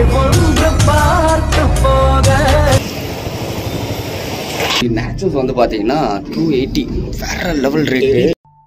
ஒன்று பார்த்து போக நேச்சுரல்ஸ் வந்து பார்த்தீங்கன்னா டூ எயிட்டி வேற லெவல் ரேட்டு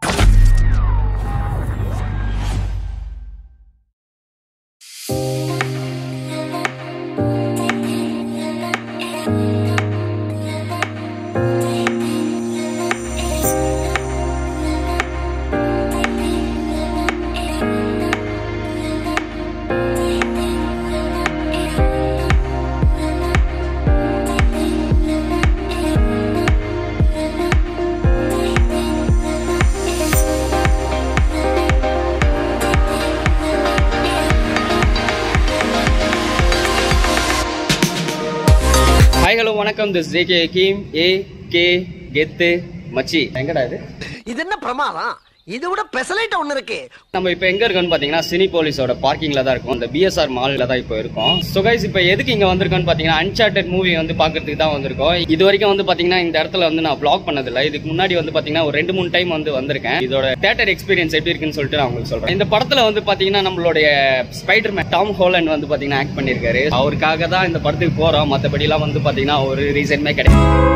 ஹாய் ஹலோ வணக்கம் திஸ் ஜே கே கீம் ஏ கே கெத்து மச்சி எங்கடா இது இது என்ன பிரமாதம் இது விட பெசலைட் ஒண்ணு இருக்கு நம்ம இப்போ எங்க இருக்கோம்னு பாத்தீங்கன்னா சினி போலீஸோட பார்க்கிங்ல தான் இருக்கும் அந்த பிஎஸ்ஆர் மால்ல தான் இப்போ இருக்கோம் ஸோ கைஸ் இப்போ எதுக்கு இங்க வந்திருக்கோம்னு பாத்தீங்கன்னா அன்சார்டட் மூவி வந்து பாக்குறதுக்கு தான் வந்திருக்கோம் இது வரைக்கும் வந்து பாத்தீங்கன்னா இந்த இடத்துல வந்து நான் vlog பண்ணதில்ல இதுக்கு முன்னாடி வந்து பாத்தீங்கன்னா ஒரு ரெண்டு மூணு டைம் வந்து வந்திருக்கேன் இதோட தேட்டர் எக்ஸ்பீரியன்ஸ் எப்படி இருக்குன்னு சொல்லிட்டு நான் உங்களுக்கு சொல்றேன் இந்த படத்துல வந்து பாத்தீங்கன்னா நம்மளுடைய ஸ்பைடர் மேன் டாம் ஹோலண்ட் வந்து பாத்தீங்கன்னா ஆக்ட் பண்ணியிருக்காரு அவருக்காக தான் இந்த படத்துக்கு போறோம் மற்றபடி எல்லாம் வந்து பாத்தீங்கன்னா ஒரு ரீசனுமே கிடையாது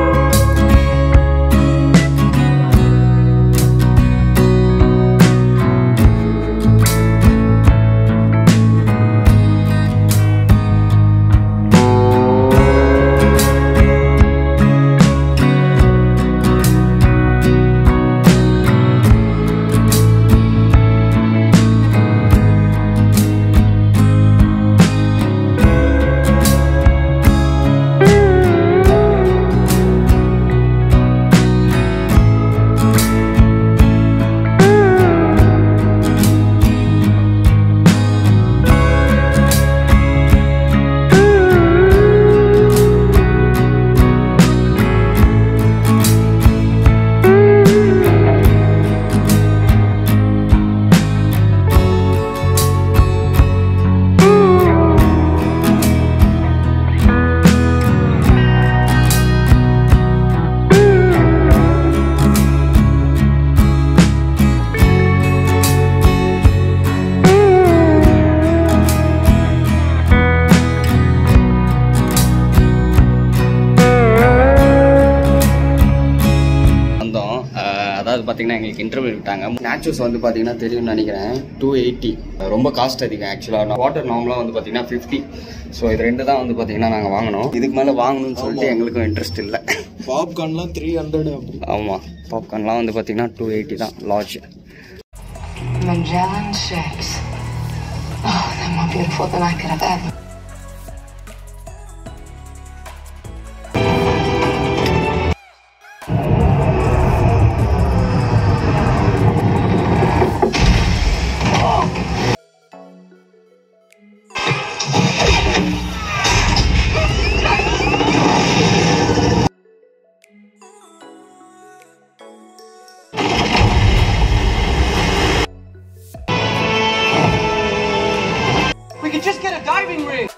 வந்தோம் அஹ் அதாவது பார்த்தீங்கன்னா எங்களுக்கு இன்டர்வியூ விட்டாங்க நேச்சுரல்ஸ் வந்து பார்த்தீங்கன்னா தெரியும்னு நினைக்கிறேன் டூ எயிட்டி ரொம்ப காஸ்ட் அதிகம் ஆக்சுவலாக வாட்டர் நார்மலாக வந்து பார்த்தீங்கன்னா ஃபிஃப்டி ஸோ இது ரெண்டு தான் வந்து பார்த்தீங்கன்னா நாங்கள் வாங்கினோம் இதுக்கு மேலே வாங்கணும்னு சொல்லிட்டு எங்களுக்கும் இன்ட்ரெஸ்ட் இல்லை பாப்கார்ன்லாம் த்ரீ ஹண்ட்ரட் அப்படி ஆமாம் பாப்கார்ன்லாம் வந்து பார்த்தீங்கன்னா டூ எயிட்டி தான் large Magellan ships. Oh, they're more beautiful than I could have ever. We could just get a diving ring.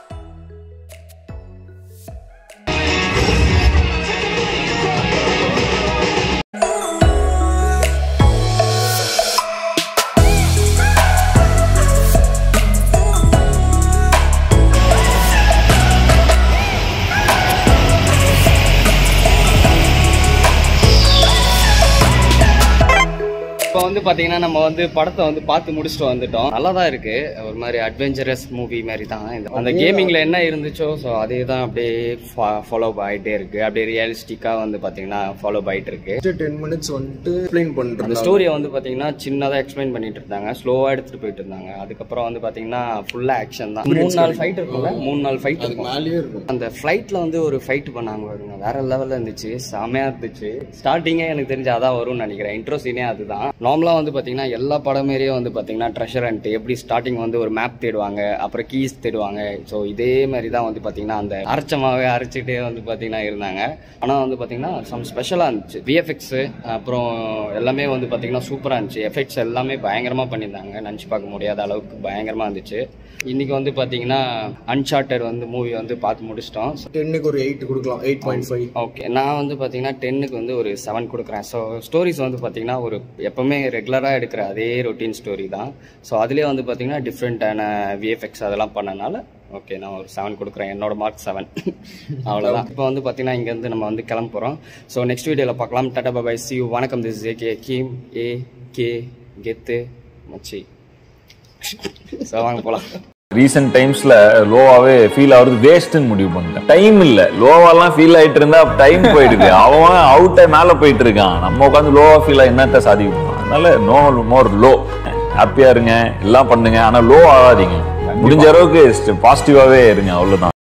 இப்போ வந்து பார்த்தீங்கன்னா நம்ம வந்து படத்தை வந்து பார்த்து முடிச்சுட்டு வந்துட்டோம் நல்லா தான் இருக்கு ஒரு மாதிரி அட்வென்ச்சரஸ் மூவி மாதிரி தான் இந்த- அந்த கேமிங்ல என்ன இருந்துச்சோ ஸோ அதே தான் அப்படியே ஃபாலோ ஆகிட்டே இருக்கு அப்படியே ரியலிஸ்டிக்காக வந்து பார்த்தீங்கன்னா ஃபாலோ ஆகிட்டு இருக்கு டென் மினிட்ஸ் வந்துட்டு எக்ஸ்பிளைன் அந்த பண்றது ஸ்டோரியை வந்து பார்த்தீங்கன்னா சின்னதாக எக்ஸ்பிளைன் பண்ணிட்டு இருந்தாங்க ஸ்லோவாக எடுத்துட்டு போயிட்டு இருந்தாங்க அதுக்கப்புறம் வந்து பார்த்தீங்கன்னா ஃபுல்லாக ஆக்ஷன் தான் மூணு நாள் ஃபைட் இருக்கும்ல மூணு நாள் ஃபைட் அதுக்கு இருக்கும் மேலேயே இருக்கும் அந்த ஃப்ளைட்டில் வந்து ஒரு ஃபைட் பண்ணாங்க பாருங்க வேற லெவலில் இருந்துச்சு செமையாக இருந்துச்சு ஸ்டார்டிங்கே எனக்கு தெரிஞ்சு அதான் வரும்னு நினைக்கிறேன் இன்ட்ரோ சீனே அதுதான் நார்மலாக வந்து பார்த்தீங்கன்னா எல்லா படம் மாரியே வந்து பார்த்தீங்கன்னா ட்ரெஷர் அண்ட் எப்படி ஸ்டார்டிங் வந்து ஒரு மேப் தேடுவாங்க அப்புறம் கீஸ் தேடுவாங்க ஸோ இதே மாதிரி தான் வந்து பார்த்தீங்கன்னா அந்த அரைச்சமாவே அரைச்சிட்டே வந்து பார்த்தீங்கன்னா இருந்தாங்க ஆனால் வந்து பார்த்தீங்கன்னா சம் ஸ்பெஷலாக இருந்துச்சு விஎஃப்எக்ஸு அப்புறம் எல்லாமே வந்து பார்த்தீங்கன்னா சூப்பராக இருந்துச்சு எஃபெக்ட்ஸ் எல்லாமே பயங்கரமாக பண்ணியிருந்தாங்க நினச்சி பார்க்க முடியாத அளவுக்கு பயங்கரமாக இருந்துச்சு இன்னைக்கு வந்து பார்த்தீங்கன்னா அன்சார்ட்டட் வந்து மூவி வந்து பார்த்து முடிச்சிட்டோம் டென்னுக்கு ஒரு எயிட் கொடுக்கலாம் எயிட் பாயிண்ட் ஃபைவ் ஓகே நான் வந்து பார்த்தீங்கன்னா டென்னுக்கு வந்து ஒரு செவன் கொடுக்குறேன் ஸோ ஸ்டோரிஸ் வந்து பார்த்தீங்கன்னா ஒரு எப்பவுமே ரெகுலராக எடுக்கிற அதே ரொட்டீன் ஸ்டோரி தான் ஸோ அதுலேயே வந்து பார்த்தீங்கன்னா டிஃப்ரெண்ட்டான விஎஃப்எக்ஸ் அதெல்லாம் பண்ணனால ஓகே நான் ஒரு செவன் கொடுக்குறேன் என்னோட மார்க் செவன் அவ்வளோதான் இப்போ வந்து பார்த்தீங்கன்னா இங்கேருந்து நம்ம வந்து கிளம்ப போகிறோம் ஸோ நெக்ஸ்ட் வீடியோவில் பார்க்கலாம் டாடா பாபாய் சி வணக்கம் திஸ் ஏ கே கீம் ஏ கே கெத்து மச்சி ஸோ வாங்க போகலாம் ரீசெண்ட் டைம்ஸ்ல லோவாவே ஃபீல் ஆகுறது வேஸ்ட்னு முடிவு பண்ணிட்டேன் டைம் இல்ல லோவாலாம் ஃபீல் ஆயிட்டு இருந்தா டைம் போயிடுது அவன் அவுட்ட மேல போயிட்டு இருக்கான் நம்ம உட்காந்து லோவா ஃபீல் ஆகி என்னத்த சாதிக்கும் அதனால நோ மோர் லோ ஹாப்பியா இருங்க எல்லாம் பண்ணுங்க ஆனா லோ ஆகாதீங்க முடிஞ்ச அளவுக்கு பாசிட்டிவாவே இருங்க அவ்வளவுதான்